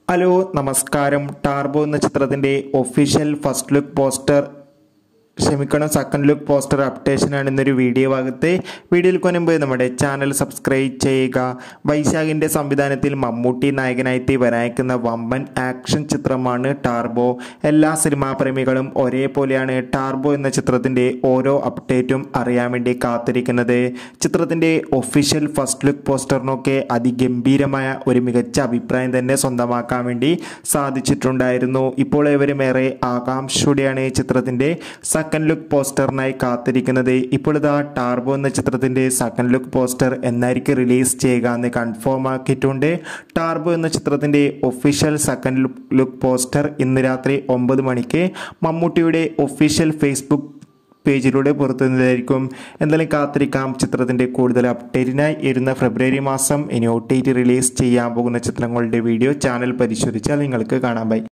hello നമസ്കാരം ടാർബോ എന്ന ചിത്രത്തിന്റെ ഒഫീഷ്യൽ ഫസ്റ്റ് ലുക്ക് പോസ്റ്റർ ക്ഷമിക്കണം സെക്കൻഡ് ലുക്ക് പോസ്റ്റർ അപ്ഡേഷനാണ് ഇന്നൊരു വീഡിയോ ഭാഗത്ത് വീഡിയോയിൽ കൊനുമ്പ് നമ്മുടെ ചാനൽ സബ്സ്ക്രൈബ് ചെയ്യുക വൈശാഖിൻ്റെ സംവിധാനത്തിൽ മമ്മൂട്ടി നായകനായി വരാനിക്കുന്ന വമ്പൻ ആക്ഷൻ ചിത്രമാണ് ടാർബോ എല്ലാ സിനിമാ പ്രേമികളും ഒരേപോലെയാണ് ടാർബോ എന്ന ചിത്രത്തിൻ്റെ ഓരോ അപ്ഡേറ്റും അറിയാൻ വേണ്ടി കാത്തിരിക്കുന്നത് ചിത്രത്തിൻ്റെ ഒഫീഷ്യൽ ഫസ്റ്റ് ലുക്ക് പോസ്റ്ററിനൊക്കെ അതിഗംഭീരമായ ഒരു മികച്ച അഭിപ്രായം തന്നെ സ്വന്തമാക്കാൻ വേണ്ടി സാധിച്ചിട്ടുണ്ടായിരുന്നു ഇപ്പോൾ ഏവരും ഏറെ ആകാംക്ഷയോടെയാണ് ചിത്രത്തിൻ്റെ സെക്കൻഡ് ലുക്ക് പോസ്റ്ററിനായി കാത്തിരിക്കുന്നത് ഇപ്പോൾ ഇതാ ടാർബോ എന്ന ചിത്രത്തിൻ്റെ സെക്കൻഡ് ലുക്ക് പോസ്റ്റർ എന്നായിരിക്കും റിലീസ് ചെയ്യുക എന്ന് കൺഫേം ആക്കിയിട്ടുണ്ട് ടാർബോ എന്ന ചിത്രത്തിൻ്റെ ഒഫീഷ്യൽ സെക്കൻഡ് ലുക്ക് പോസ്റ്റർ ഇന്ന് രാത്രി ഒമ്പത് മണിക്ക് മമ്മൂട്ടിയുടെ ഒഫീഷ്യൽ ഫേസ്ബുക്ക് പേജിലൂടെ പുറത്തുവരുന്നതായിരിക്കും എന്തായാലും കാത്തിരിക്കാം ചിത്രത്തിൻ്റെ കൂടുതൽ അപ്ഡേറ്റിനായി ഇരുന്ന ഫെബ്രുവരി മാസം ഇനി ഒ ടി ടി റിലീസ് ചെയ്യാൻ പോകുന്ന ചിത്രങ്ങളുടെ വീഡിയോ ചാനൽ പരിശോധിച്ചാൽ നിങ്ങൾക്ക് കാണാൻ പറ്റും